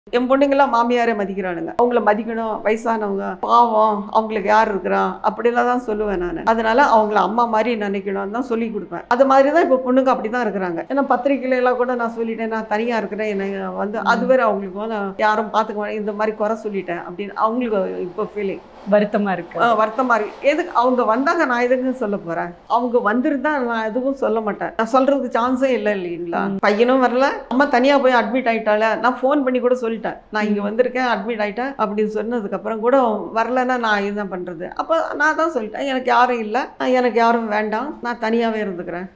என் பொண்ணுங்கெல்லாம் மாமியாரே மதிக்கிறானுங்க அவங்கள மதிக்கணும் வயசானவங்க பாவம் அவங்களுக்கு யார் இருக்கிறா அப்படிலாம் தான் சொல்லுவேன் நான் அதனால அவங்கள அம்மா மாதிரி நினைக்கணும்னு தான் சொல்லி கொடுப்பேன் அது மாதிரி தான் இப்போ பொண்ணுங்க அப்படி தான் இருக்கிறாங்க ஏன்னா பத்திரிக்கையில எல்லாம் கூட நான் சொல்லிட்டேன் நான் தனியாக இருக்கிறேன் என்ன வந்து அது வேற அவங்களுக்கு வந்து யாரும் பார்த்துக்க மாட்டேன் இந்த மாதிரி குறை சொல்லிட்டேன் அப்படின்னு அவங்களுக்கு இப்போ ஃபீலிங் வருத்தமா இருக்கு வருத்தமா இருக்கு எதுக்கு அவங்க வந்தாங்க நான் எதுக்கு சொல்ல போறேன் அவங்க வந்திருந்தா நான் எதுவும் சொல்ல மாட்டேன் நான் சொல்றதுக்கு சான்ஸே இல்லை இல்லைங்களா பையனும் வரல அம்மா தனியா போய் அட்மிட் ஆயிட்டால நான் ஃபோன் பண்ணி கூட சொல்லிட்டேன் நான் இங்க வந்திருக்கேன் அட்மிட் ஆயிட்டேன் அப்படின்னு சொன்னதுக்கு அப்புறம் கூட வரலன்னா நான் என்ன பண்றது அப்ப நான் தான் சொல்லிட்டேன் எனக்கு யாரும் இல்லை எனக்கு யாரும் வேண்டாம் நான் தனியாவே இருந்துக்கிறேன்